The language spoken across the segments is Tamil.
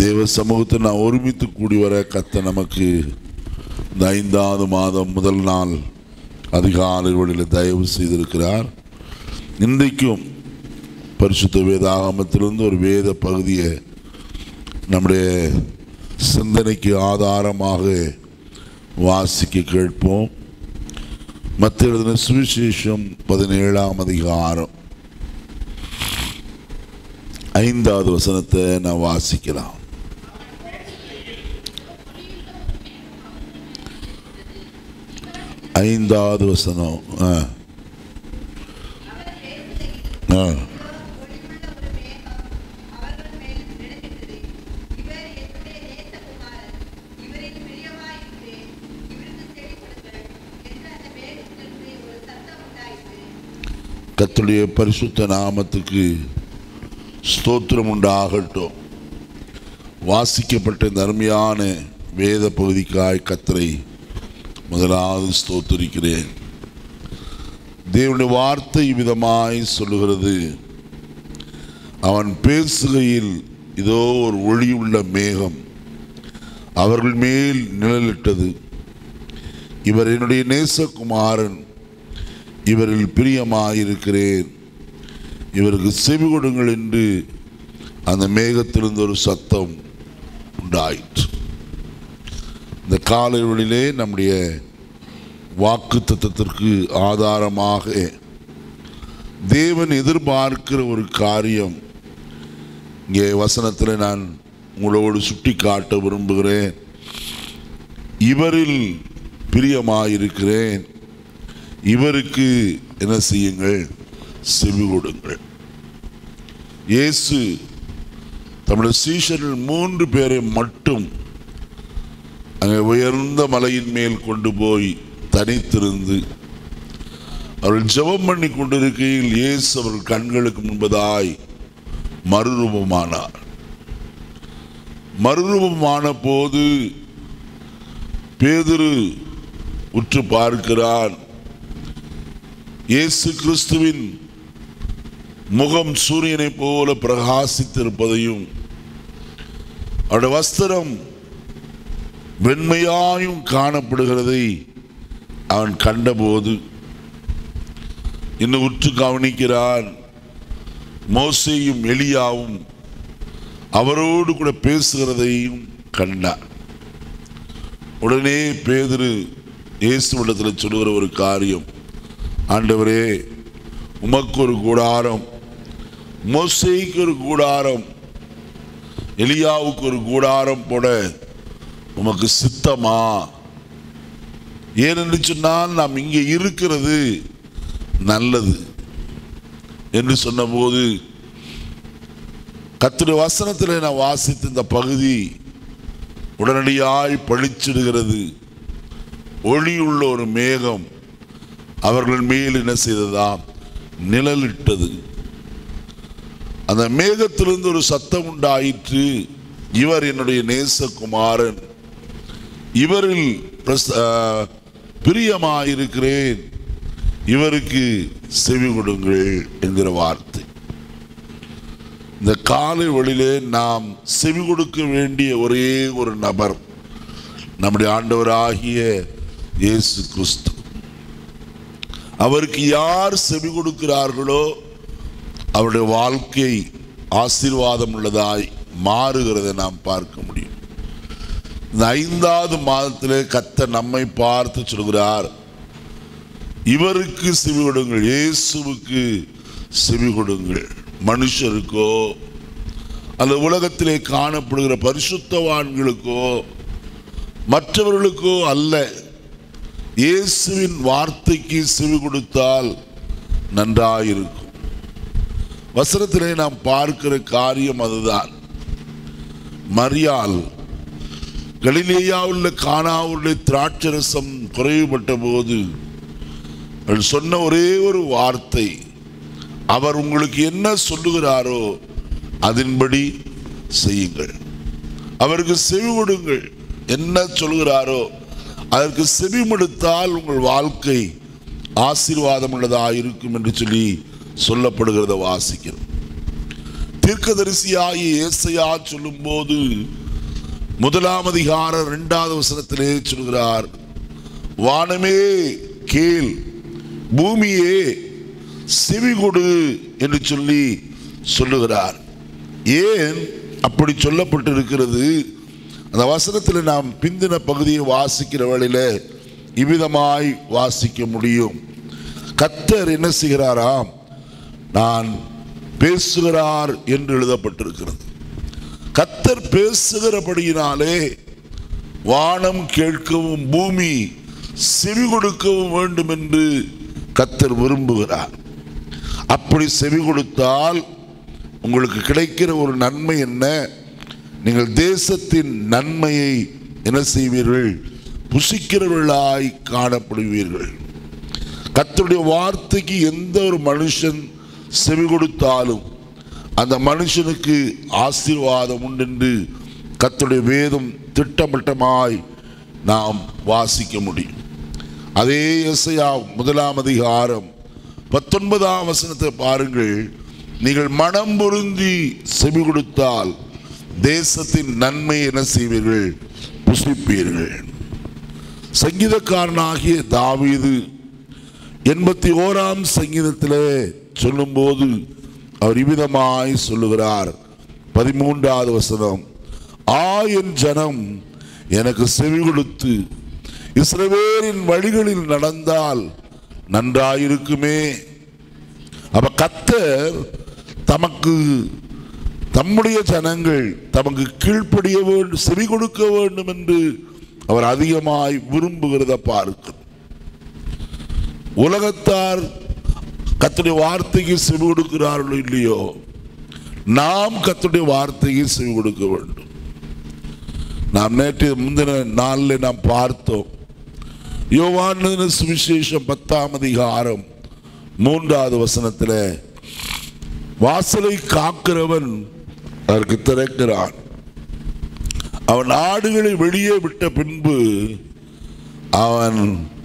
தேவ சமூகத்தை நான் ஒருமித்து கூடி வர கத்த நமக்கு இந்த ஐந்தாவது மாதம் முதல் நாள் அதிகாலை வழியில் தயவு செய்திருக்கிறார் இன்றைக்கும் பரிசுத்த வேதாகமத்திலிருந்து ஒரு வேத பகுதியை நம்முடைய சிந்தனைக்கு ஆதாரமாக வாசிக்க கேட்போம் மத்திய எழுதின சுவிசேஷம் பதினேழாம் அதிகாரம் ஐந்தாவது வசனத்தை நான் வாசிக்கலாம் ஐந்தாவது வசனம் ஆ ஆ கர்த்தருடைய பரிசுத்த நாமத்துக்கு ஸ்தோத்திரம் உண்டாகட்டும் வாசிக்கப்பட்ட இந்த அருமையான வேத பகுதிக்காய் கத்தரை முதலாவது ஸ்தோத்திரிக்கிறேன் தேவனுடைய வார்த்தை விதமாய் சொல்லுகிறது அவன் பேசுகையில் இதோ ஒரு ஒளியுள்ள மேகம் அவர்கள் மேல் நிழலிட்டது இவர் என்னுடைய நேசகுமாரன் இவரில் பிரியமாயிருக்கிறேன் இவருக்கு செவி கொடுங்கள் என்று அந்த மேகத்திலிருந்து ஒரு சத்தம் உண்டாயிற்று இந்த காலைவெளியிலே நம்முடைய வாக்கு தத்துவத்திற்கு ஆதாரமாக தேவன் எதிர்பார்க்கிற ஒரு காரியம் இங்கே வசனத்தில் நான் உங்களோடு சுட்டி காட்ட விரும்புகிறேன் இவரில் பிரியமாயிருக்கிறேன் இவருக்கு என்ன செய்யுங்கள் செவி கொடுங்கள் இயேசு தம்முடைய சீஷர்கள் மூன்று பேரை மட்டும் அங்கே உயர்ந்த மலையின் மேல் கொண்டு போய் தனித்திருந்து அவர்கள் ஜெபம் பண்ணி கொண்டிருக்கையில் இயேசு அவர்கள் கண்களுக்கு முன்பதாய் மறுரூபமானார் மறுரூபமான போது பேதுரு உற்று பார்க்கிறான் இயேசு கிறிஸ்துவின் முகம் சூரியனைப் போல பிரகாசித்திருப்பதையும் அவருடைய வஸ்திரம் வெண்மையாயும் காணப்படுகிறதை அவன் கண்டபோது இன்னும் உற்று கவனிக்கிறான் மோசேயும் எலியாவும் அவரோடு கூட பேசுகிறதையும் கண்டான் உடனே பேதுரு இயேசுவிடத்தில் சொல்லுகிற ஒரு காரியம் ஆண்டவரே உமக்கு ஒரு கூடாரம் மோசைக்கு ஒரு கூடாரம் எலியாவுக்கு ஒரு கூடாரம் போட உமக்கு சித்தமா ஏனென்று சொன்னால் நாம் இங்கே இருக்கிறது நல்லது என்று சொன்னபோது கத்திர வசனத்தில் நான் வாசித்த இந்த பகுதி உடனடியாய் பழிச்சிடுகிறது ஒளியுள்ள ஒரு மேகம் அவர்கள் மேல் என்ன செய்ததாம் நிழலிட்டது அந்த மேகத்திலிருந்து ஒரு சத்தம் உண்டாயிற்று இவர் என்னுடைய நேசகுமாரன் இவரில் பிரஸ்- ஆ, பிரியமாயிருக்கிறேன் இவருக்கு செவி கொடுங்கள் என்கிற வார்த்தை இந்த காலை வழியிலே நாம் செவி கொடுக்க வேண்டிய ஒரே ஒரு நபர் நம்முடைய ஆண்டவராகிய இயேசு கிறிஸ்து அவருக்கு யார் செவி கொடுக்கிறார்களோ அவருடைய வாழ்க்கை ஆசீர்வாதம் உள்ளதாய் மாறுகிறதை நாம் பார்க்க முடியும் இந்த ஐந்தாவது மாதத்திலே கத்த நம்மை பார்த்து சொல்கிறார் இவருக்கு செவி கொடுங்கள் இயேசுவுக்கு செவி கொடுங்கள் மனுஷருக்கோ அல்லது உலகத்திலே காணப்படுகிற பரிசுத்தவான்களுக்கோ மற்றவர்களுக்கோ அல்ல இயேசுவின் வார்த்தைக்கு செவி கொடுத்தால் நன்றாயிருக்கும் வசனத்திலே நாம் பார்க்கிற காரியம் அதுதான் மரியாள் கலிலேயாவுள்ள கானாவுள்ள திராட்சரசம் குறைவுபட்ட போது அவள் சொன்ன ஒரே ஒரு வார்த்தை அவர் உங்களுக்கு என்ன சொல்லுகிறாரோ அதன்படி செய்யுங்கள் அவருக்கு செவி கொடுங்கள் என்ன சொல்கிறாரோ அதற்கு செவிமடுத்தால் உங்கள் வாழ்க்கை ஆசீர்வாதம் உள்ளதாக இருக்கும் என்று சொல்லி சொல்லப்படுகிறத வாசிக்கிறோம் தீர்க்கதரிசியாகிய ஏசையா சொல்லும்போது முதலாம் அதிகாரம் இரண்டாவது வசனத்திலே சொல்கிறார் வானமே கேள் பூமியே செவி கொடு என்று சொல்லி சொல்லுகிறார் ஏன் அப்படி சொல்லப்பட்டிருக்கிறது அந்த வசனத்தில் நாம் பிந்தின பகுதியை வாசிக்கிற வேளையில இவ்விதமாய் வாசிக்க முடியும் கத்தர் என்ன செய்கிறாராம் நான் பேசுகிறார் என்று எழுதப்பட்டிருக்கிறது கத்தர் பேசுகிறபடியினாலே வானம் கேட்கவும் பூமி செவி கொடுக்கவும் வேண்டும் என்று கத்தர் விரும்புகிறார் அப்படி செவி கொடுத்தால் உங்களுக்கு கிடைக்கிற ஒரு நன்மை என்ன நீங்கள் தேசத்தின் நன்மையை என்ன செய்வீர்கள் புசிக்கிறவர்களாய் காணப்படுவீர்கள் கர்த்தருடைய வார்த்தைக்கு எந்த ஒரு மனுஷன் செவி கொடுத்தாலும் அந்த மனுஷனுக்கு ஆசீர்வாதம் உண்டென்று கர்த்தருடைய வேதம் திட்டமிட்டமாய் நாம் வாசிக்க முடியும் அதே எஸ்ஐயா முதலாம் அதிகாரம் பத்தொன்பதாம் வசனத்தை பாருங்கள் நீங்கள் மனம் பொருந்தி செவி கொடுத்தால் தேசத்தின் நன்மை என்ன செய்வீர்கள் புசிப்பீர்கள் சங்கீதக்காரனாகிய தாவீது எண்பத்தி ஓராம் சங்கீதத்திலே சொல்லும்போது அவர் இவ்விதமாய் சொல்லுகிறார் பதிமூன்றாவது வசனம் ஆ என் ஜனம் எனக்கு செவி கொடுத்து இஸ்ரவேலின் வழிகளில் நடந்தால் நன்றாயிருக்குமே அப்ப கத்தர் தமக்கு தம்முடைய ஜனங்கள் தமக்கு கீழ்ப்படிய வேண்டும் செவி கொடுக்க வேண்டும் என்று அவர் அதிகமாய் விரும்புகிறத பார்க்கிறோம் உலகத்தார் கத்துடைய வார்த்தைக்கு செவி கொடுக்கிறார்களோ இல்லையோ நாம் கத்துடைய வார்த்தைக்கு செவி கொடுக்க வேண்டும் நாம் நேற்று முந்தின நாளில் நாம் பார்த்தோம் யோவான் சுவிசேஷம் பத்தாம் அதிகாரம் மூன்றாவது வசனத்தில் வாசலை காக்கிறவன் அதற்கு திறக்கிறான் அவன் ஆடுகளை வெளியே விட்ட பின்பு அவன்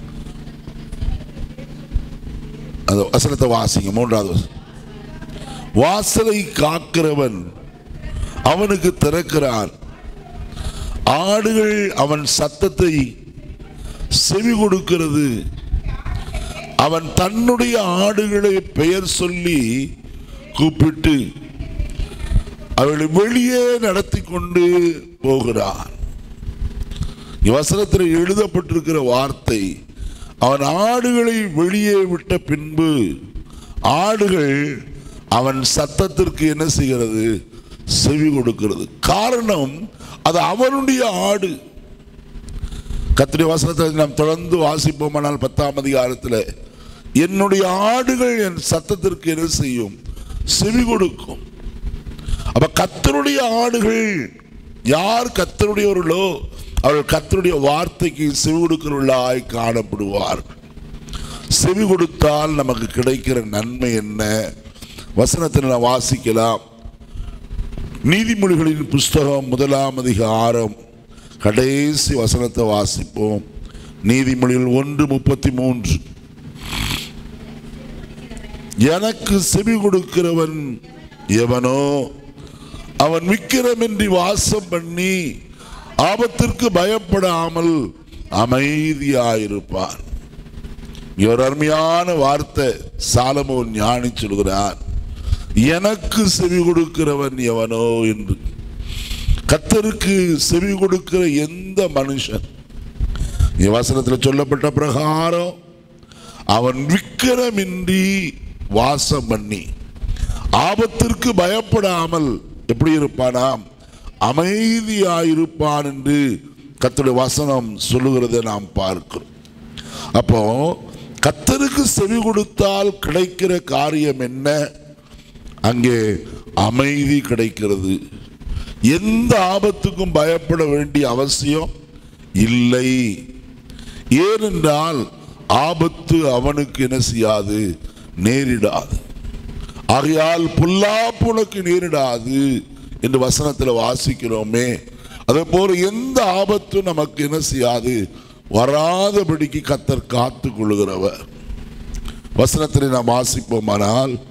அந்த வசனத்தை வாசிங்க மூன்றாவது வசனம். வாசலை காக்கிறவன் அவனுக்கு திறக்கிறான் ஆடுகள் அவன் சத்தத்தை செவி கொடுக்கிறது அவன் தன்னுடைய ஆடுகளை பெயர் சொல்லி கூப்பிட்டு அவளை வெளியே நடத்தி கொண்டு போகிறான் வசனத்தில் எழுதப்பட்டிருக்கிற வார்த்தை அவன் ஆடுகளை வெளியே விட்ட பின்பு ஆடுகள் அவன் சத்தத்திற்கு என்ன செய்கிறது செவி கொடுக்கிறது காரணம் அது அவனுடைய ஆடு கத்திரி வசனத்தை நாம் தொடர்ந்து வாசிப்போமானால் பத்தாம் அதிகாரத்தில் என்னுடைய ஆடுகள் என் சத்தத்திற்கு என்ன செய்யும் செவி கொடுக்கும் அப்ப கத்தருடைய ஆடுகள் யார் கத்தருடையவர்களோ அவர்கள் கத்தருடைய வார்த்தைக்கு செவி கொடுக்கிறவர்களாய் காணப்படுவார்கள் செவி கொடுத்தால் நமக்கு கிடைக்கிற நன்மை என்ன வசனத்தில் நான் வாசிக்கலாம் நீதிமொழிகளின் புஸ்தகம் முதலாம் அதிகாரம் கடைசி வசனத்தை வாசிப்போம் நீதிமொழிகள் ஒன்று முப்பத்தி மூன்று எனக்கு செவி கொடுக்கிறவன் எவனோ அவன் விக்கிரமின்றி வாசம் பண்ணி ஆபத்திற்கு பயப்படாமல் அமைதியாயிருப்பான் இங்க ஒரு அருமையான வார்த்தை சாலமோன் ஞானி சொல்கிறார் எனக்கு செவி கொடுக்கிறவன் எவனோ என்று கத்தருக்கு செவி கொடுக்கிற எந்த மனுஷன் இந்த வசனத்தில் சொல்லப்பட்ட பிரகாரம் அவன் விக்கிரமின்றி வாசம் பண்ணி ஆபத்திற்கு பயப்படாமல் எப்படி இருப்பானாம் அமைதியாயிருப்பான் என்று கத்தருடைய வசனம் சொல்லுகிறதை நாம் பார்க்கிறோம் அப்போ கத்தருக்கு செவி கொடுத்தால் கிடைக்கிற காரியம் என்ன அங்கே அமைதி கிடைக்கிறது எந்த ஆபத்துக்கும் பயப்பட வேண்டிய அவசியம் இல்லை ஏனென்றால் ஆபத்து அவனுக்கு என்ன செய்யாது நேரிடாது ஆகையால் புல்லாப்பு உனக்கு நேரிடாது என்று வசனத்தில் வாசிக்கிறோமே அதே போல எந்த ஆபத்தும் நமக்கு என்ன செய்யாது வராதபடிக்கு கத்தர் காத்து கொள்ளுகிறவர் வசனத்தில் நாம் வாசிப்போமானால்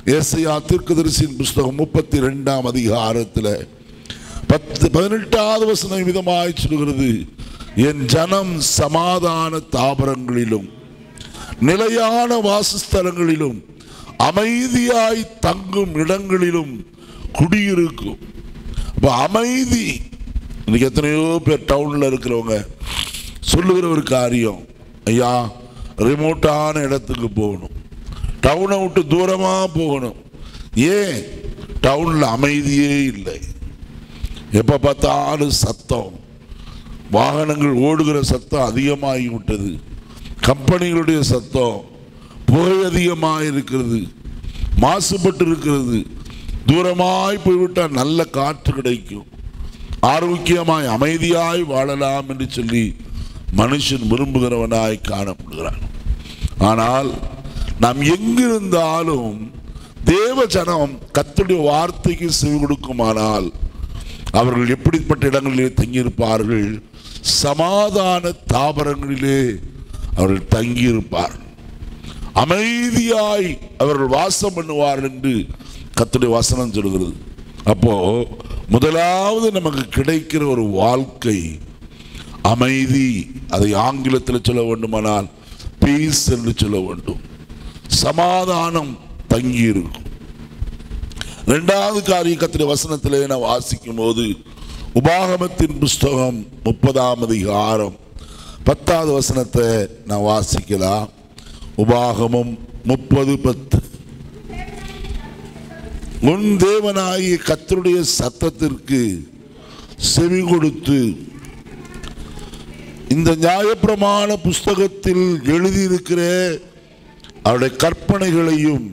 ஏசையா தீர்க்கதரிசியின் புஸ்தகம் முப்பத்தி ரெண்டாம் அதிகாரத்தில் பத்து பதினெட்டாவது வசனம் விதமாய் சொல்கிறது என் ஜனம் சமாதான தாபரங்களிலும் நிலையான வாசஸ்தலங்களிலும் அமைதியாய் தங்கும் இடங்களிலும் குடியிருக்கும் அப்ப அமைதி இன்னைக்கு எத்தனையோ பேர் டவுன்ல இருக்கிறவங்க சொல்லுகிற ஒரு காரியம் ஐயா ரிமோட்டான இடத்துக்கு போகணும் டவுனை விட்டு தூரமா போகணும் ஏன் டவுன்ல அமைதியே இல்லை எப்ப பார்த்தாலும் சத்தம் வாகனங்கள் ஓடுகிற சத்தம் அதிகமாகி விட்டது கம்பெனிகளுடைய சத்தம் புகை அதிகமாக இருக்கிறது மாசுபட்டு இருக்கிறது தூரமாய் போய்விட்டால் நல்ல காற்று கிடைக்கும் ஆரோக்கியமாய் அமைதியாய் வாழலாம் என்று சொல்லி மனுஷன் விரும்புகிறவனாய் காணப்படுகிறான் ஆனால் நாம் எங்கிருந்தாலும் தேவ ஜனம் கத்துடைய வார்த்தைக்கு செவி கொடுக்குமானால் அவர்கள் எப்படிப்பட்ட இடங்களிலே தங்கியிருப்பார்கள் சமாதான தாபரங்களிலே அவர்கள் தங்கியிருப்பார்கள் அமைதியாய் அவர்கள் வாசம் பண்ணுவார்கள் என்று கத்துடைய வசனம் சொல்கிறது அப்போ முதலாவது நமக்கு கிடைக்கிற ஒரு வாழ்க்கை அமைதி அதை ஆங்கிலத்தில் சொல்ல வேண்டுமானால் பீஸ் என்று சொல்ல வேண்டும் சமாதானம் தங்கி இருக்கும் இரண்டாவது காரியம் கத்திர வசனத்திலே நான் வாசிக்கும் போது உபாகமத்தின் புஸ்தகம் முப்பதாம் அதிகாரம் பத்தாவது வசனத்தை நான் வாசிக்கலாம் உபாகமம் முப்பது பத்து உன் தேவனாகிய கத்தருடைய சத்தத்திற்கு செவி கொடுத்து இந்த நியாயப்பிரமாண புஸ்தகத்தில் எழுதியிருக்கிற அவருடைய கற்பனைகளையும்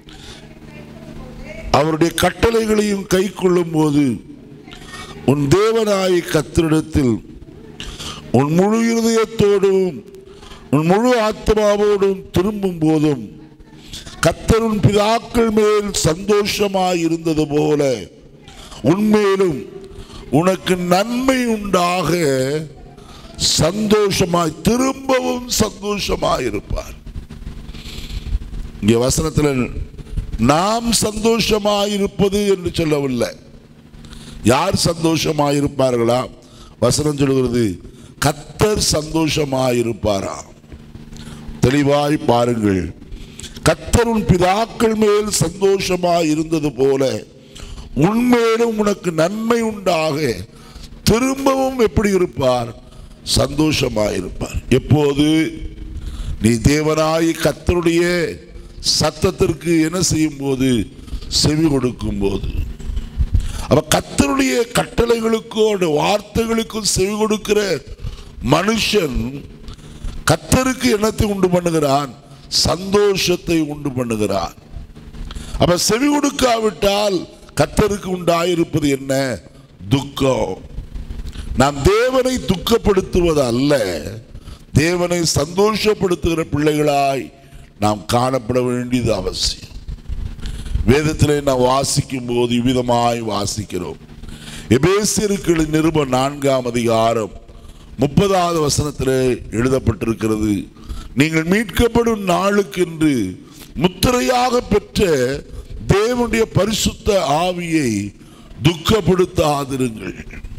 அவருடைய கட்டளைகளையும் கை கொள்ளும் போது உன் தேவனாய் கத்திரிடத்தில் உன் முழு இருதயத்தோடும் உன் முழு ஆத்மாவோடும் திரும்பும் போதும் கத்தருன் பிதாக்கள் மேல் சந்தோஷமாய் இருந்தது போல உன்மேலும் உனக்கு நன்மை உண்டாக சந்தோஷமாய் திரும்பவும் சந்தோஷமாய் இருப்பார் இங்கே வசனத்தில் நாம் சந்தோஷமாய் இருப்பது என்று சொல்லவில்லை யார் சந்தோஷமாய் இருப்பார்களா வசனம் சொல்கிறது கத்தர் சந்தோஷமாய் இருப்பாரா தெளிவாய் பாருங்கள் கத்தருன் பிதாக்கள் மேல் சந்தோஷமாய் இருந்தது போல உன்மேலும் உனக்கு நன்மை உண்டாக திரும்பவும் எப்படி இருப்பார் சந்தோஷமாய் இருப்பார் எப்போது நீ தேவனாய் கத்தருடைய சத்தத்திற்கு என்ன செய்யும் போது செவி கொடுக்கும் போது அப்ப கத்தருடைய கட்டளைகளுக்கும் அவருடைய வார்த்தைகளுக்கும் செவி கொடுக்கிற மனுஷன் கத்தருக்கு என்னத்தை உண்டு பண்ணுகிறான் சந்தோஷத்தை உண்டு பண்ணுகிறான் அப்ப செவி கொடுக்காவிட்டால் கத்தருக்கு உண்டாயிருப்பது என்ன துக்கம் நாம் தேவனை துக்கப்படுத்துவது அல்ல தேவனை சந்தோஷப்படுத்துகிற பிள்ளைகளாய் நாம் காணப்பட வேண்டியது அவசியம் வேதத்திலே நாம் வாசிக்கும் போது இவ்விதமாய் வாசிக்கிறோம் எபேசியருக்கு நிருப நான்காம் அதிகாரம் முப்பதாவது வசனத்திலே எழுதப்பட்டிருக்கிறது நீங்கள் மீட்கப்படும் நாளுக்கென்று முத்திரையாக பெற்ற தேவனுடைய பரிசுத்த ஆவியை துக்கப்படுத்தாதிருங்கள்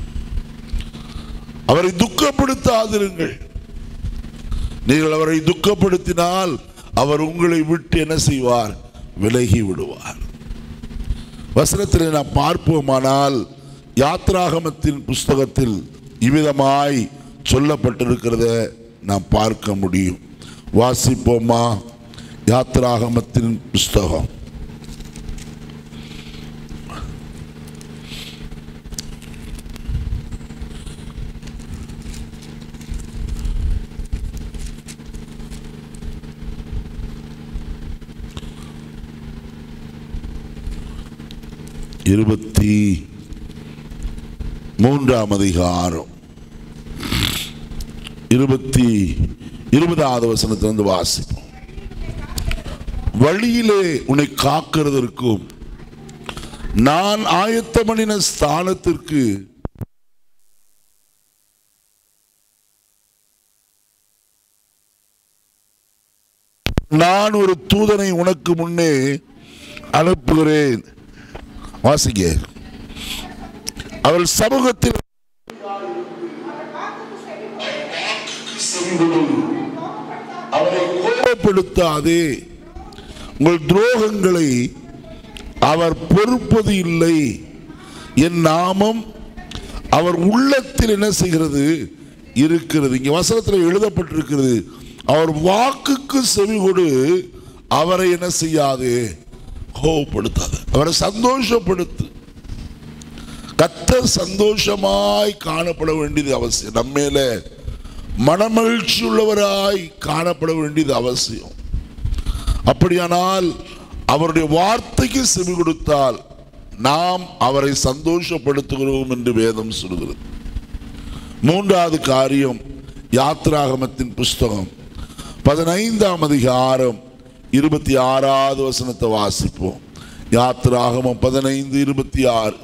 அவரை துக்கப்படுத்தாதிருங்கள் நீங்கள் அவரை துக்கப்படுத்தினால் அவர் உங்களை விட்டு என்ன செய்வார் விலகி விடுவார் வசனத்தில் நாம் பார்ப்போமானால் யாத்ராகமத்தின் புஸ்தகத்தில் இவ்விதமாய் சொல்லப்பட்டிருக்கிறத நாம் பார்க்க முடியும் வாசிப்போமா யாத்ராகமத்தின் புஸ்தகம் இருபத்தி மூன்றாம் அதிகாரம் இருபத்தி இருபதாவது வசனத்திலிருந்து வாசிப்போம் வழியிலே உன்னை காக்கிறதற்கும் நான் ஆயத்தமணின ஸ்தானத்திற்கு நான் ஒரு தூதனை உனக்கு முன்னே அனுப்புகிறேன் வாசிங்க அவள் சமூகத்தில் அவரை கோபப்படுத்தாதே உங்கள் துரோகங்களை அவர் பொறுப்பது இல்லை என் நாமம் அவர் உள்ளத்தில் என்ன செய்கிறது இருக்கிறது இங்க வசனத்தில் எழுதப்பட்டிருக்கிறது அவர் வாக்குக்கு செவி கொடு அவரை என்ன செய்யாது கோபப்படுத்தாது அவரை சந்தோஷப்படுத்து கத்தர் சந்தோஷமாய் காணப்பட வேண்டியது அவசியம் நம்ம மேல மனமகிழ்ச்சி உள்ளவராய் காணப்பட வேண்டியது அவசியம் அப்படியானால் அவருடைய வார்த்தைக்கு செவி கொடுத்தால் நாம் அவரை சந்தோஷப்படுத்துகிறோம் என்று வேதம் சொல்கிறது மூன்றாவது காரியம் யாத்ராகமத்தின் புஸ்தகம் பதினைந்தாம் அதிகாரம் இருபத்தி ஆறாவது வசனத்தை வாசிப்போம் யாத்ராகமம் பதினைந்து இருபத்தி ஆறு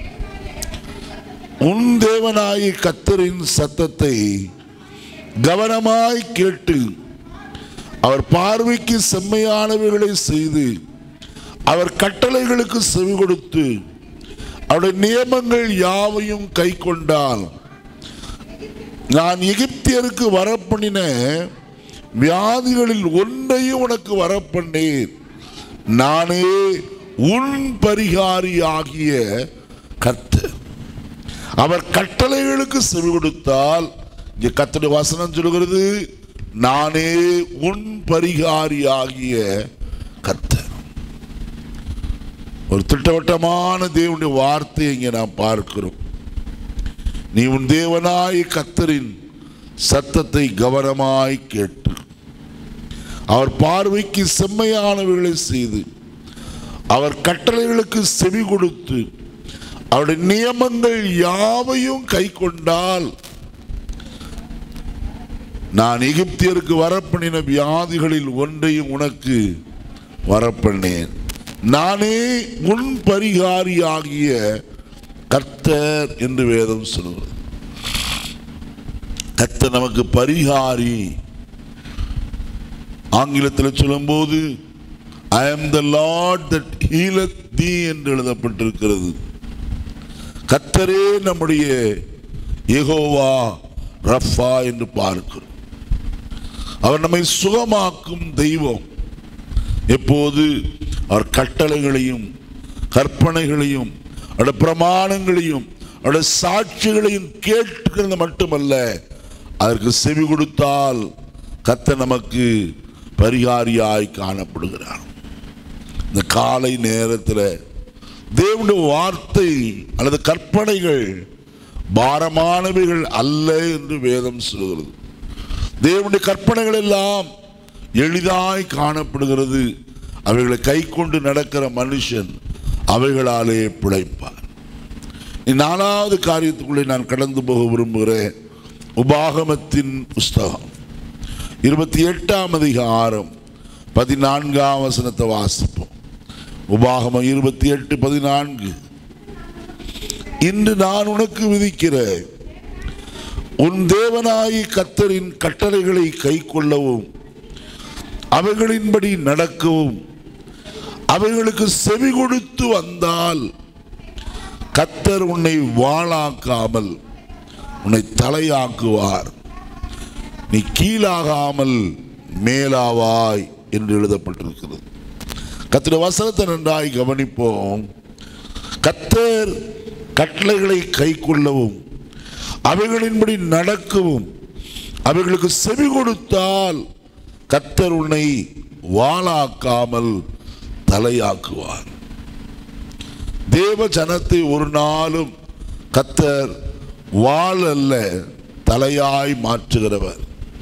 உன் தேவனாய கத்தரின் சத்தத்தை கவனமாய் கேட்டு அவர் பார்வைக்கு செம்மையானவைகளை செய்து அவர் கட்டளைகளுக்கு செவி கொடுத்து அவருடைய நியமங்கள் யாவையும் கை கொண்டால் நான் எகிப்தியருக்கு வரப்பண்ணின வியாதிகளில் ஒன்றையும் உனக்கு வரப்பண்ணேன் நானே உன் பரிகாரி ஆகிய கர்த்தர் அவர் கட்டளைகளுக்கு செவி கொடுத்தால் இங்கே கத்தடி வசனம் சொல்கிறது நானே உன் பரிகாரி ஆகிய கர்த்தர் ஒரு திட்டவட்டமான தேவனுடைய வார்த்தையை இங்கே நாம் பார்க்கிறோம் நீ உன் தேவனாய் கத்தரின் சத்தத்தை கவனமாய் கேட்டு அவர் பார்வைக்கு செம்மையானவர்களை செய்து அவர் கட்டளைகளுக்கு செவி கொடுத்து அவருடைய நியமங்கள் யாவையும் கை கொண்டால் நான் எகிப்தியருக்கு வரப்பண்ணின வியாதிகளில் ஒன்றையும் உனக்கு வரப்பண்ணேன் நானே உன் பரிகாரி ஆகிய கர்த்தர் என்று வேதம் சொல்கிறது கர்த்தர் நமக்கு பரிகாரி ஆங்கிலத்தில் சொல்லும்போது ஐ அம் த லார்ட் தட் ஹீலத் தி என்று எழுதப்பட்டிருக்கிறது கர்த்தரே நம்முடைய யெகோவா ரஃபா என்று பார்க்கிறோம் அவர் நம்மை சுகமாக்கும் தெய்வம் எப்போது அவர் கட்டளைகளையும் கற்பனைகளையும் அவருடைய பிரமாணங்களையும் அவருடைய சாட்சிகளையும் கேட்கிறது மட்டுமல்ல அதற்கு செவி கொடுத்தால் கத்த நமக்கு பரிகாரியாய் காணப்படுகிறார் இந்த காலை நேரத்தில் தேவனுடைய வார்த்தை அல்லது கற்பனைகள் பாரமானவைகள் அல்ல என்று வேதம் சொல்கிறது தேவனுடைய கற்பனைகள் எல்லாம் எளிதாய் காணப்படுகிறது அவைகளை கை கொண்டு நடக்கிற மனுஷன் அவைகளாலே பிழைப்பார் இனி நாலாவது காரியத்துக்குள்ளே நான் கடந்து போக விரும்புகிறேன் உபாகமத்தின் புஸ்தகம் இருபத்தி எட்டாம் அதிகாரம் பதினான்காம் வசனத்தை வாசிப்போம் உபாகமம் இருபத்தி எட்டு பதினான்கு இன்று நான் உனக்கு விதிக்கிறேன் உன் தேவனாயி கத்தரின் கட்டளைகளை கை கொள்ளவும் அவைகளின்படி நடக்கவும் அவைகளுக்கு செவி கொடுத்து வந்தால் கத்தர் உன்னை வாளாக்காமல் உன்னை தலையாக்குவார் நீ கீழாகாமல் மேலாவாய் என்று எழுதப்பட்டிருக்கிறது கத்திர வசனத்தை நன்றாய் கவனிப்போம் கத்தர் கட்டளைகளை கை கொள்ளவும் அவைகளின்படி நடக்கவும் அவைகளுக்கு செவி கொடுத்தால் கத்தர் உன்னை வாளாக்காமல் தலையாக்குவார் தேவ ஜனத்தை ஒரு நாளும் கத்தர் வாள் அல்ல தலையாய் மாற்றுகிறவர்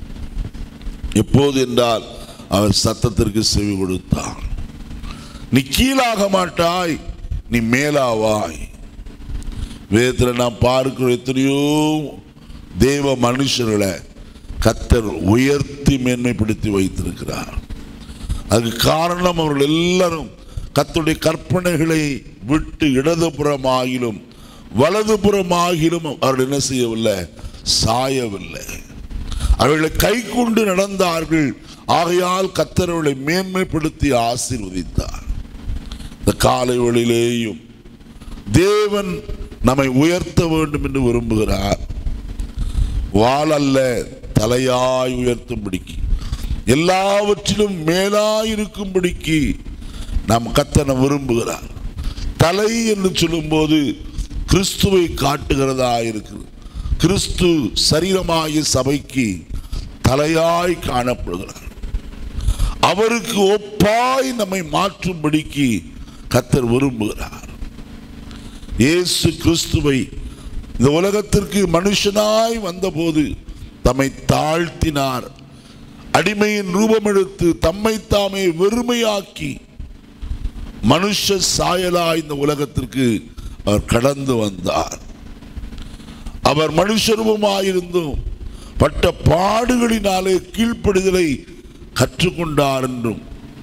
எப்போது என்றால் அவர் சத்தத்திற்கு செவி கொடுத்தார் நீ கீழாக மாட்டாய் நீ மேலாவாய் வேதத்தில் நாம் பார்க்கிற எத்தனையோ தேவ மனுஷர்களை கத்தர் உயர்த்தி மேன்மைப்படுத்தி வைத்திருக்கிறார் அதுக்கு காரணம் அவர்கள் எல்லாரும் கத்துடைய கற்பனைகளை விட்டு இடதுபுறமாகிலும் வலதுபுறமாகிலும் அவர்கள் என்ன செய்யவில்லை சாயவில்லை அவர்களை கை கொண்டு நடந்தார்கள் ஆகையால் கத்தர் அவர்களை மேன்மைப்படுத்தி ஆசீர்வதித்தார் இந்த காலை வேளையிலேயும் தேவன் நம்மை உயர்த்த வேண்டும் என்று விரும்புகிறார் வாளல்ல தலையாய் உயர்த்தும்படிக்கு எல்லாவற்றிலும் மேலாயிருக்கும்படிக்கு நாம் கத்தனை விரும்புகிறார் தலை என்று சொல்லும்போது கிறிஸ்துவை காட்டுகிறதா இருக்குது கிறிஸ்து சரீரமாகிய சபைக்கு தலையாய் காணப்படுகிறார் அவருக்கு ஒப்பாய் நம்மை மாற்றும்படிக்கு கத்தர் விரும்புகிறார் இயேசு கிறிஸ்துவை இந்த உலகத்திற்கு மனுஷனாய் வந்தபோது தம்மை தாழ்த்தினார் அடிமையின் ரூபம் எடுத்து தம்மை தாமே வெறுமையாக்கி மனுஷ சாயலாய் இந்த உலகத்திற்கு அவர் கடந்து வந்தார் அவர் மனுஷரூபமாயிருந்தும் பட்ட பாடுகளினாலே கீழ்ப்படிதலை கற்றுக்கொண்டார் என்றும்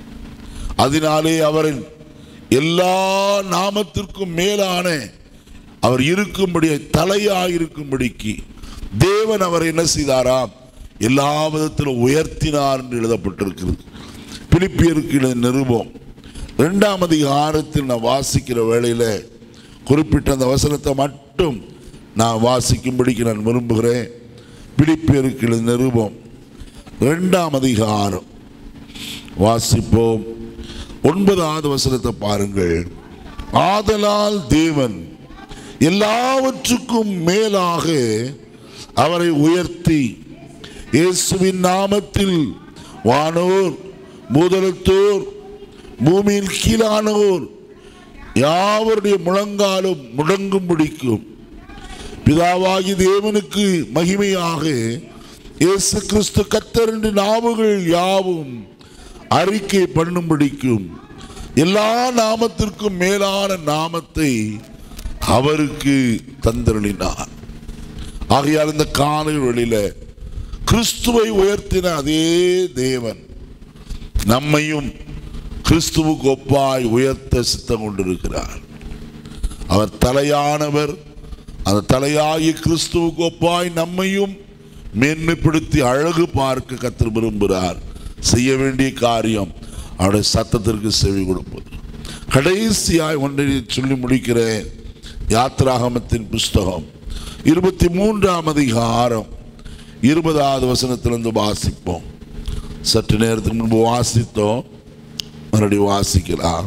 அதனாலே அவரின் எல்லா நாமத்திற்கும் மேலான அவர் இருக்கும்படி தலையாயிருக்கும்படிக்கு தேவன் அவரை என்ன செய்தாராம் எல்லா விதத்திலும் உயர்த்தினார் என்று எழுதப்பட்டிருக்கிறது பிலிப்பியருக்கு எழுதிய நிருபம் இரண்டாம் அதிகாரத்தில் நான் வாசிக்கிற வேளையில குறிப்பிட்ட அந்த வசனத்தை மட்டும் நான் வாசிக்கும்படிக்கு நான் விரும்புகிறேன் பிலிப்பியருக்கு எழுதிய நிருபம் இரண்டாம் அதிகாரம் வாசிப்போம் ஒன்பதாவது வசனத்தை பாருங்கள் ஆதலால் தேவன் எல்லாவற்றுக்கும் மேலாக அவரை உயர்த்தி இயேசுவின் நாமத்தில் வானோர் முதலத்தோர் பூமியின் கீழானோர் யாவருடைய முழங்காலும் முடங்கும் பிடிக்கும் பிதாவாகி தேவனுக்கு மகிமையாக இயேசு கிறிஸ்து கத்தர் என்று நாவுகள் யாவும் அறிக்கை பண்ணும்படிக்கும் எல்லா நாமத்திற்கும் மேலான நாமத்தை அவருக்கு தந்தருளினார் ஆகையால் இந்த காலை வெளியில கிறிஸ்துவை உயர்த்தின அதே தேவன் நம்மையும் கிறிஸ்துவுக்கு ஒப்பாய் உயர்த்த சித்தம் கொண்டிருக்கிறார் அவர் தலையானவர் அந்த தலையாகி கிறிஸ்துவுக்கு ஒப்பாய் நம்மையும் மேன்மைப்படுத்தி அழகு பார்க்க கத்தர் விரும்புகிறார் செய்ய வேண்டிய காரியம் அவருடைய சத்தத்திற்கு செவி கொடுப்பது கடைசியாய் ஒன்றை சொல்லி முடிக்கிறேன் யாத்ராகமத்தின் புஸ்தகம் இருபத்தி மூன்றாம் அதிகாரம் இருபதாவது வசனத்திலிருந்து வாசிப்போம் சற்று நேரத்துக்கு முன்பு வாசித்தோம் மறுபடியும் வாசிக்கலாம்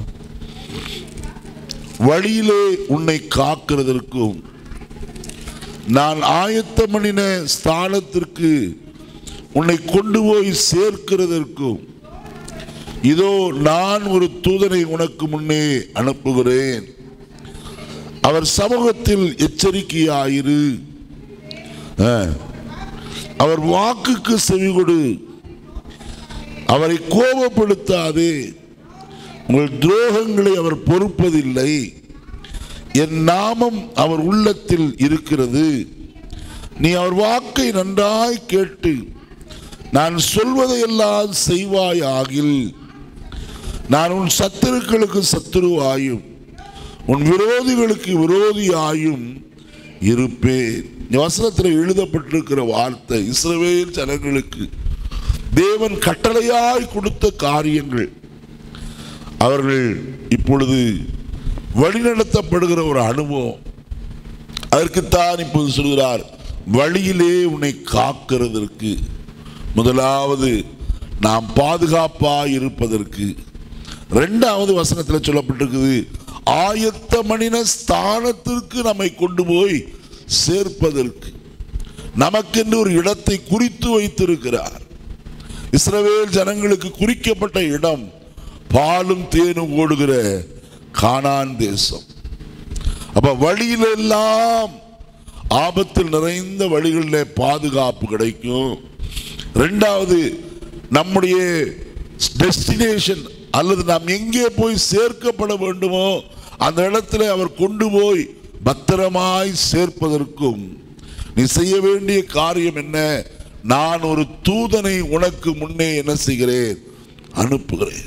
வழியிலே உன்னை காக்கிறதற்கும் நான் ஆயத்தம் பண்ணின ஸ்தானத்திற்கு உன்னை கொண்டு போய் சேர்க்கிறதற்கும் இதோ நான் ஒரு தூதனை உனக்கு முன்னே அனுப்புகிறேன் அவர் சமூகத்தில் எச்சரிக்கையாயிரு ஆ. அவர் வாக்குக்கு செவி கொடு அவரை கோபப்படுத்தாதே உங்கள் துரோகங்களை அவர் பொறுப்பதில்லை என் நாமம் அவர் உள்ளத்தில் இருக்கிறது நீ அவர் வாக்கை நன்றாய் கேட்டு நான் சொல்வதையெல்லாம் செய்வாயாகில் நான் உன் சத்துருக்களுக்கு சத்துருவாயும் உன் விரோதிகளுக்கு விரோதியாயும் இருப்பேன் இந்த வசனத்தில் எழுதப்பட்டிருக்கிற வார்த்தை இஸ்ரவேல் ஜனங்களுக்கு தேவன் கட்டளையாய் கொடுத்த காரியங்கள் அவர்கள் இப்பொழுது வழிநடத்தப்படுகிற ஒரு அனுபவம் அதற்குத்தான் இப்போது சொல்கிறார் வழியிலே உன்னை காக்கிறதற்கு முதலாவது நாம் பாதுகாப்பாய் இருப்பதற்கு ரெண்டாவது வசனத்தில் சொல்லப்பட்டிருக்குது ஆயத்தமணின ஸ்தானத்திற்கு நம்மை கொண்டு போய் சேர்ப்பதற்கு நமக்கென்று ஒரு இடத்தை குறித்து வைத்திருக்கிறார் இஸ்ரவேல் ஜனங்களுக்கு குறிக்கப்பட்ட இடம் பாலும் தேனும் ஓடுகிற கானான் தேசம் அப்ப வழியிலெல்லாம் ஆபத்தில் நிறைந்த வழிகளில் பாதுகாப்பு கிடைக்கும் ரெண்டாவது நம்முடைய டெஸ்டினேஷன் அல்லது நாம் எங்கே போய் சேர்க்கப்பட வேண்டுமோ அந்த இடத்துல அவர் கொண்டு போய் பத்திரமாய் சேர்ப்பதற்கும் நீ செய்ய வேண்டிய காரியம் என்ன நான் ஒரு தூதனை உனக்கு முன்னே என்ன செய்கிறேன் அனுப்புகிறேன்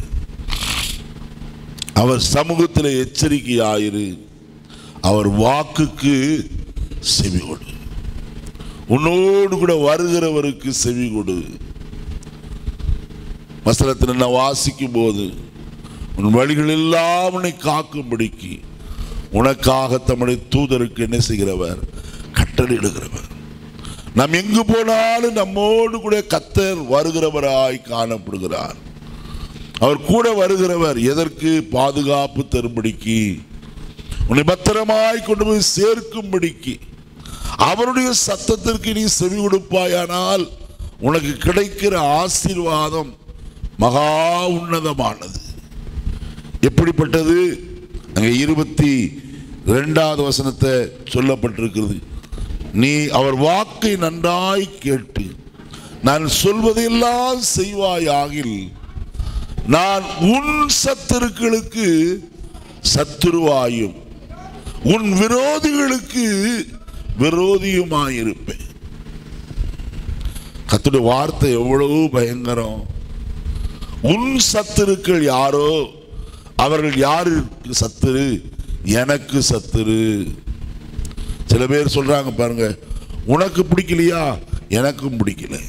அவர் சமூகத்தில் எச்சரிக்கையாயிரு அவர் வாக்குக்கு செவி கொடு உன்னோடு கூட வருகிறவருக்கு செவி கொடு வசனத்தில் நான் வாசிக்கும் போது உன் வழிகள் எல்லாம் உன்னை காக்கும்படிக்கு உனக்காக தம்முடைய தூதருக்கு என்ன செய்கிறவர் கட்டளையிடுகிறவர் நாம் எங்கு போனாலும் நம்மோடு கூட கத்தர் வருகிறவராய் காணப்படுகிறார் அவர் கூட வருகிறவர் எதற்கு பாதுகாப்பு தரும்படிக்கு உன்னை பத்திரமாய் கொண்டு போய் சேர்க்கும்படிக்கு அவருடைய சத்தத்திற்கு நீ செவி கொடுப்பாயானால் உனக்கு கிடைக்கிற ஆசீர்வாதம் மகா உன்னதமானது எப்படிப்பட்டது அங்கே இருபத்தி ரெண்டாவது வசனத்தை சொல்லப்பட்டிருக்கிறது நீ அவர் வாக்கை நன்றாய் கேட்டு நான் சொல்வதையெல்லாம் செய்வாயாகில் நான் உன் சத்துருக்களுக்கு சத்துருவாயும் உன் விரோதிகளுக்கு விரோதியுமாயிருப்பேன் கத்துடைய வார்த்தை எவ்வளவு பயங்கரம் உன் சத்துருக்கள் யாரோ அவர்கள் யாருக்கு சத்துரு எனக்கு சத்துரு சில பேர் சொல்றாங்க பாருங்க உனக்கு பிடிக்கலையா எனக்கும் பிடிக்கல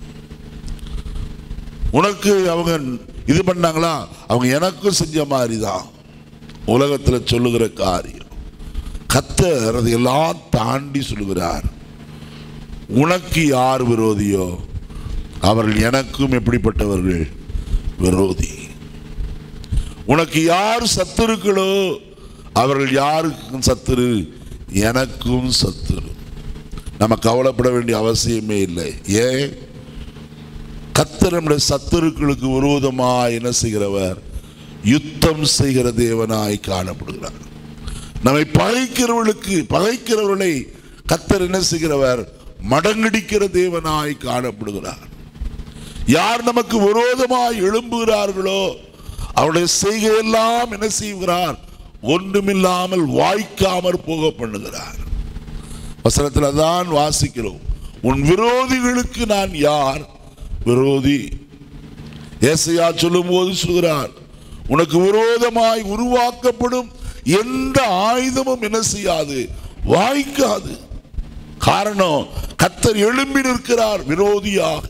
உனக்கு அவங்க இது பண்ணாங்களா அவங்க எனக்கும் செஞ்ச மாதிரி தான் உலகத்தில் சொல்லுகிற காரியம் கத்தர் அதையெல்லாம் தாண்டி சொல்லுகிறார் உனக்கு யார் விரோதியோ அவர்கள் எனக்கும் எப்படிப்பட்டவர்கள் விரோதி உனக்கு யார் சத்துருக்களோ அவர்கள் யாருக்கும் சத்துரு எனக்கும் சத்துரு நம்ம கவலைப்பட வேண்டிய அவசியமே இல்லை ஏன் கத்தர் நம்முடைய சத்துருக்களுக்கு விரோதமாய் என்ன செய்கிறவர் யுத்தம் செய்கிற தேவனாய் காணப்படுகிறார் நம்மை பகைக்கிறவர்களுக்கு பகைக்கிறவர்களை கத்தர் என்ன செய்கிறவர் மடங்கடிக்கிற தேவனாய் காணப்படுகிறார் யார் நமக்கு விரோதமாய் எழும்புகிறார்களோ அவருடைய செய்கையெல்லாம் என்ன செய்கிறார் ஒன்றுமில்லாமல் வாய்க்காமற் போக பண்ணுகிறார் வசனத்தில் தான் வாசிக்கிறோம் உன் விரோதிகளுக்கு நான் யார் விரோதி ஏசையா சொல்லும் போது சொல்கிறார் உனக்கு விரோதமாய் உருவாக்கப்படும் எந்த ஆயுதமும் என்ன செய்யாது வாய்க்காது காரணம் கத்தர் எழும்பி நிற்கிறார் விரோதியாக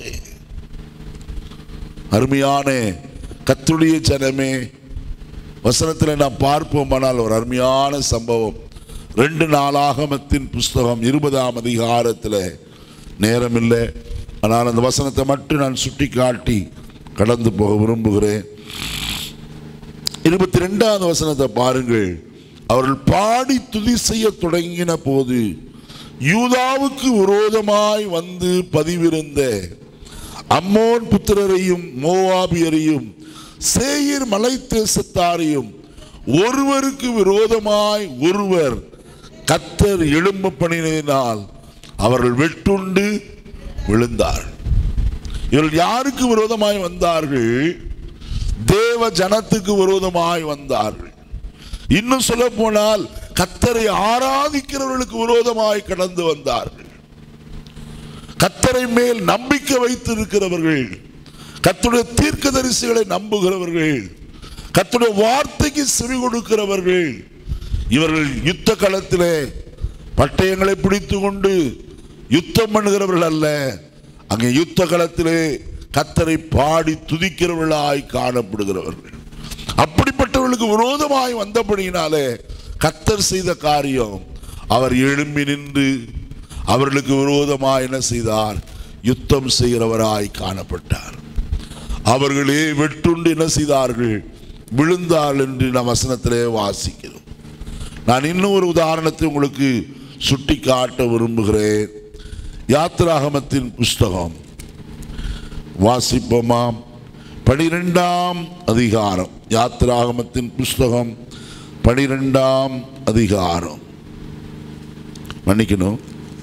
அருமையான கத்துடைய ஜனமே வசனத்தில் நாம் பார்ப்போமானால் ஒரு அருமையான சம்பவம் ரெண்டு நாளாகமத்தின் புஸ்தகம் இருபதாம் அதிகாரத்தில் நேரம் இல்லை ஆனால் அந்த வசனத்தை மட்டும் நான் சுட்டி காட்டி கடந்து போக விரும்புகிறேன் இருபத்தி ரெண்டாவது வசனத்தை பாருங்கள் அவர்கள் பாடி துதி செய்ய தொடங்கின போது யூதாவுக்கு விரோதமாய் வந்து பதிவிருந்த அம்மோன் புத்திரரையும் மோவாபியரையும் சேயீர் மலை தேசத்தாரையும் ஒருவருக்கு விரோதமாய் ஒருவர் கத்தர் எழும்ப பண்ணினால் அவர்கள் வெட்டுண்டு விழுந்தார் இவர்கள் யாருக்கு விரோதமாய் வந்தார்கள் தேவ ஜனத்துக்கு விரோதமாய் வந்தார்கள் இன்னும் சொல்ல போனால் கத்தரை ஆராதிக்கிறவர்களுக்கு விரோதமாய் கடந்து வந்தார்கள் கத்தரை மேல் நம்பிக்கை வைத்திருக்கிறவர்கள் கத்துடைய தீர்க்கதரிசிகளை நம்புகிறவர்கள் கத்துடைய வார்த்தைக்கு செவி கொடுக்கிறவர்கள் இவர்கள் யுத்த களத்திலே பட்டயங்களை பிடித்து கொண்டு யுத்தம் பண்ணுகிறவர்கள் அல்ல அங்கே யுத்த களத்திலே கத்தரை பாடி துதிக்கிறவர்களாய் காணப்படுகிறவர்கள் அப்படிப்பட்டவர்களுக்கு விரோதமாய் வந்தபடியினாலே கத்தர் செய்த காரியம் அவர் எழும்பி நின்று அவர்களுக்கு விரோதமாய் என்ன செய்தார் யுத்தம் செய்கிறவராய் காணப்பட்டார் அவர்களே வெட்டுண்டு என்ன செய்தார்கள் விழுந்தார்கள் என்று நாம் வசனத்திலே வாசிக்கிறோம் நான் இன்னும் ஒரு உதாரணத்தை உங்களுக்கு சுட்டி காட்ட விரும்புகிறேன் யாத்திராகமத்தின் புஸ்தகம் வாசிப்போமாம் பனிரெண்டாம் அதிகாரம் யாத்திராகமத்தின் புஸ்தகம் பனிரெண்டாம் அதிகாரம் மன்னிக்கணும்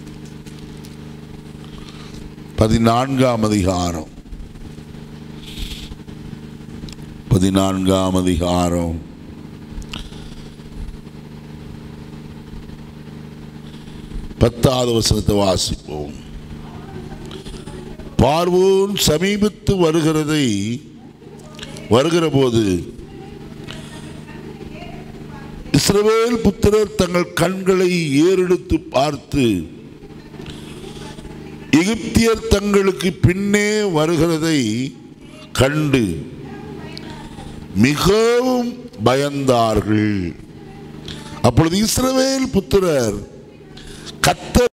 பதினான்காம் அதிகாரம் பதினான்காம் அதிகாரம் பத்தாவது வசனத்தை வாசிப்போம் பார்வோன் சமீபத்து வருகிறதை வருகிற போது இஸ்ரவேல் புத்திரர் தங்கள் கண்களை ஏறெடுத்து பார்த்து எகிப்தியர் தங்களுக்கு பின்னே வருகிறதை கண்டு மிகவும் பயந்தார்கள் அப்பொழுது இஸ்ரவேல் புத்திரர் கத்த